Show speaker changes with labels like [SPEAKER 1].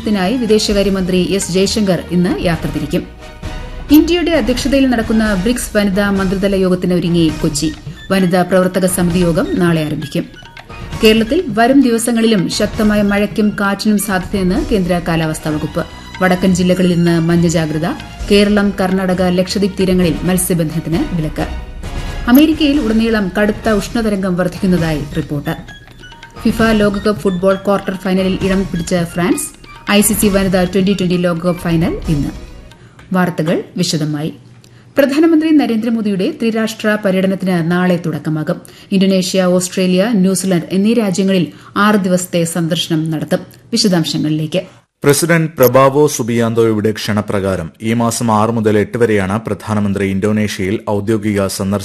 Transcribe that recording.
[SPEAKER 1] സന്ദർശനത്തിനായി വിദേശകാര്യമന്ത്രി എസ് ജയശങ്കർ ഇന്ന് യാത്ര തിരിക്കും ഇന്ത്യയുടെ അധ്യക്ഷതയിൽ നടക്കുന്ന ബ്രിക്സ് വനിതാ മന്ത്രിതല യോഗത്തിന് ഒരുങ്ങി കൊച്ചി വനിതാ പ്രവർത്തക സമിതി യോഗം നാളെ ആരംഭിക്കും കേരളത്തിൽ വരും ദിവസങ്ങളിലും ശക്തമായ മഴയ്ക്കും കാറ്റിനും സാധ്യതയെന്ന് കേന്ദ്ര കാലാവസ്ഥാ വകുപ്പ് വടക്കൻ ജില്ലകളിൽ ഇന്ന് മഞ്ഞ ജാഗ്രത കേരളം കർണാടക ലക്ഷദ്വീപ് തീരങ്ങളിൽ മത്സ്യബന്ധനത്തിന് വിലക്ക് അമേരിക്കയിൽ ഉടനീളം കടുത്ത ഉഷ്ണതരംഗം വർദ്ധിക്കുന്നതായി റിപ്പോർട്ട് ഫിഫ ലോകകപ്പ് ഫുട്ബോൾ ക്വാർട്ടർ ഫൈനലിൽ ഇടം പിടിച്ച ഫ്രാൻസ് ഐസിസി വനിതാ ട്വന്റി ട്വന്റി ലോകകപ്പ് ഫൈനൽ ഇന്ന് വാർത്തകൾ വിശദമായി പ്രധാനമന്ത്രി നരേന്ദ്രമോദിയുടെ ത്രിരാഷ്ട്ര പര്യടനത്തിന് നാളെ തുടക്കമാകും ഇന്തോനേഷ്യ ഓസ്ട്രേലിയ ന്യൂസിലൻഡ് എന്നീ രാജ്യങ്ങളിൽ ആറ് ദിവസത്തെ സന്ദർശനം നടത്തും വിശദാംശങ്ങളിലേക്ക്
[SPEAKER 2] പ്രസിഡന്റ് പ്രബാവോ സുബിയാന്തോയുടെ ക്ഷണപ്രകാരം ഈ മാസം ആറ് മുതൽ എട്ട് വരെയാണ് പ്രധാനമന്ത്രി ഇന്തോനേഷ്യയിൽ ഔദ്യോഗിക സന്ദർശനം